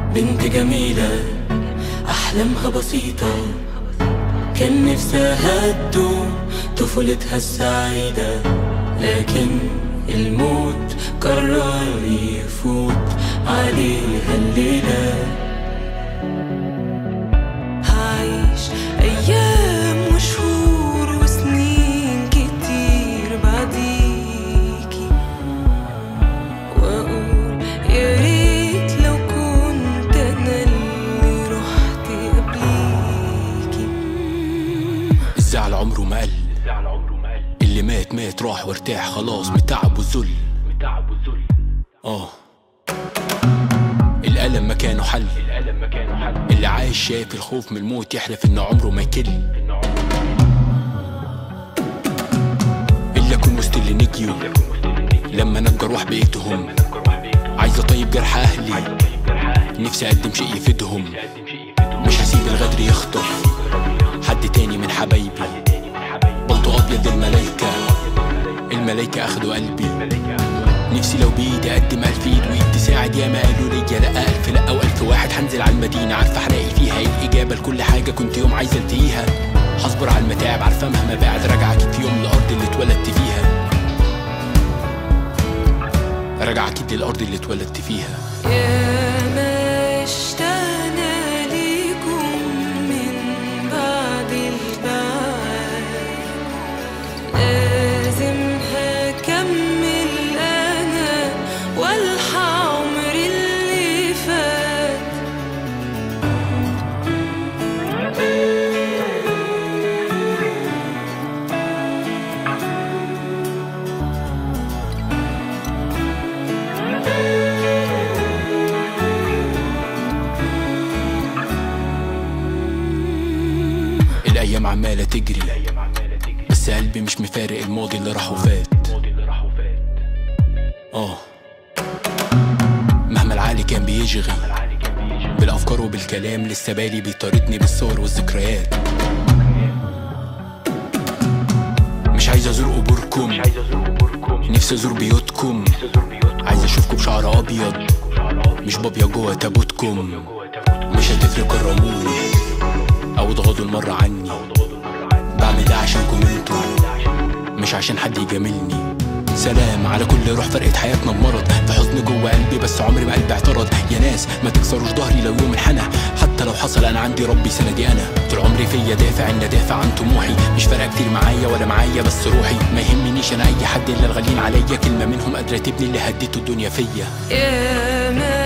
بنت جميلة أحلامها بسيطة كان نفسها تدوم طفولتها السعيدة لكن الموت قرر يفوت عليها الليلة هعيش أيام وشهور وسنين كتير بعديكي وأقول يا ريت لو كنت أنا اللي رحت قبليكي الزعل عمره ما قل اللي مات مات راح وارتاح خلاص من التعب والذل اه الألم مكانه حل اللي عايش شايف الخوف من الموت يحلف ان عمره ما يكل اللي اكون وسط اللي نجيوا لما نجى روح بقيتهم عايز اطيب جرح اهلي نفسي اقدم شيء يفيدهم مش هسيب الغدر يخطف حد تاني من حبايبي بلطو ابيض الملايكة الملايكة اخدوا قلبي نفسي لو بايدي اقدم الف ايد وايد تساعد يا ما قالوا ليا لا الف لا والف واحد هنزل على المدينة عارفة هلاقي فيها ايه الاجابة لكل حاجة كنت يوم عايز التقيها هصبر على المتاعب عارفة مهما بعد راجع اكيد في يوم الارض اللي اتولدت فيها راجع اكيد للارض اللي اتولدت فيها يا ما اشتقنا ليكم من بعد البعد لازم هكمل انا والحق عمري اللي فات الايام عمالة تجري بس قلبي مش مفارق الماضي اللي راح وفات اه مهما العقل كان بيشغي بالافكار وبالكلام لسه بالي بيطاردني بالصور والذكريات مش عايز ازور قبوركم نفسي ازور بيوتكم عايز اشوفكم بشعر ابيض مش بابيا جوه تابوتكم مش هتفرق الرموز او تغضوا المرة عني بعمل ده عشانكم انتوا مش عشان حد يجاملني سلام على كل روح فرقت حياتنا بمرض في حزن جوه قلبي بس عمري ما قلبي اعترض يا ناس ما تكسروش ظهري لو يوم انحنى حتى لو حصل انا عندي ربي سندي انا طول عمري فيا دافع ان دافع عن طموحي مش فارقه كتير معايا ولا معايا بس روحي ما يهمنيش انا اي حد الا الغاليين عليا كلمه منهم قادره تبني اللي هديته الدنيا فيا يا ما